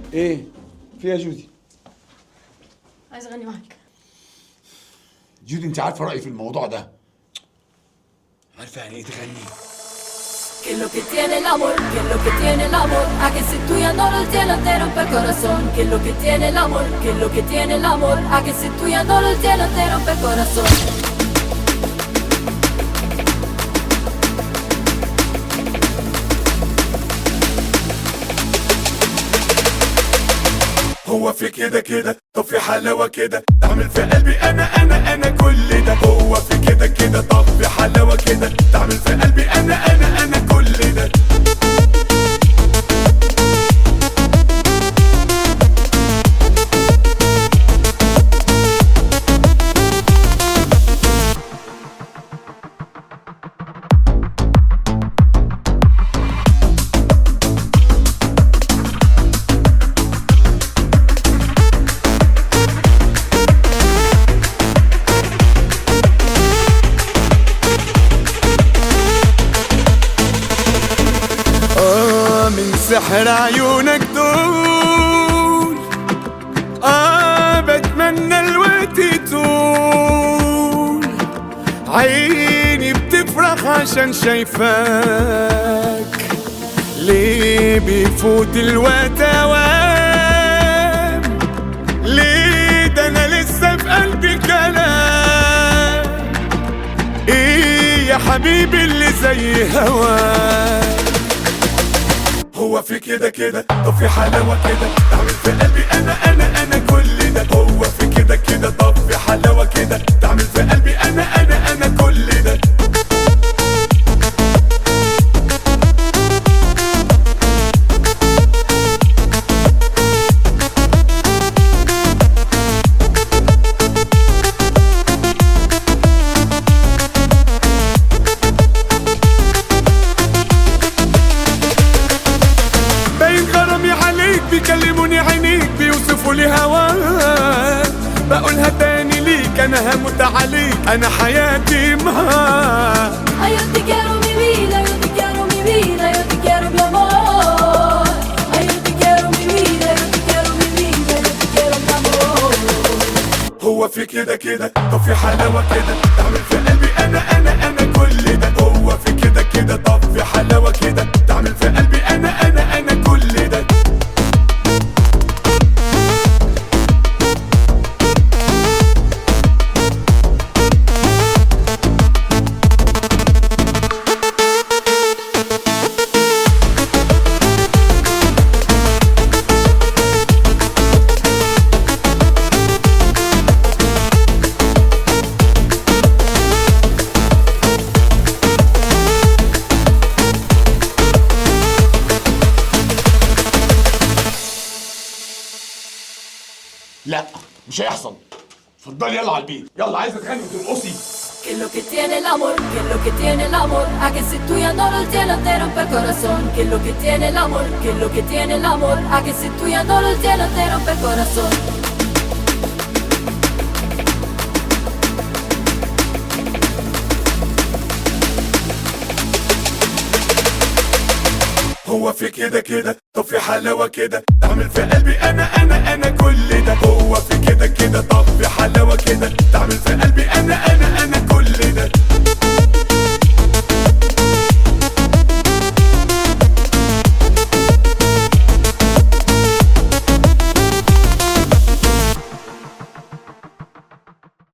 ايه فيها جودي عايز اغني معاك جودي انت عارفه رايي في الموضوع ده عارفه يعني ايه تغني Que lo que tiene el amor, que lo que tiene el amor, a que si tú ya no lo tienes te rompe el corazón. Que lo que tiene el amor, que lo que tiene el amor, a que si tú ya no lo tienes te rompe el corazón. هو في كده كده طب في حلاوة كده تعمل في قلبي أنا أنا أنا كل ده هو في كده كده طب في حلاوة كده تعمل في قلبي أنا أنا أنا كل ده آه من سحر عيونك دول آه بتمنى الوقت يطول عيني بتفرح عشان شايفاك ليه بيفوت الوقت اوام ليه ده انا لسه في قلبي كلام ايه يا حبيبي اللي زي هواك هو في كده كده طب في حلاوة كده تعمل في قلبي أنا أنا أنا كل ده هو في كده كده طب في حلاوة كده تعمل في قلبي أنا أنا أنا كل ده باين غرامي عليك بيكلموني عينيك بيوصفوا لي هواك بقولها تاني ليك انا هموت عليك انا حياتي معاك Ay, yo te quiero mi vida, yo te quiero mi vida, yo te quiero mi amor. Ay, yo te quiero mi vida, yo te quiero mi vida, yo te quiero mi amor. هو في كده كده طب في حلاوة كده تعمل في قلبي انا انا انا كل ده هو في كده كده طب في حلاوة كده تعمل في قلبي انا انا انا كل ده لا مش هيحصل اتفضلي يلا على البيت يلا عايزه تغني وترقصي Que lo que tiene el amor, que lo que tiene el amor, a que si tú ya no lo tienes te rompe el corazón. Que lo que tiene el amor, que lo que tiene el amor, a que si tú ya no lo tienes te rompe el corazón. هو في كده كده طب في حلاوة كده تعمل في قلبي أنا أنا أنا كل ده هو في كده كده طب في حلاوة كده تعمل في قلبي أنا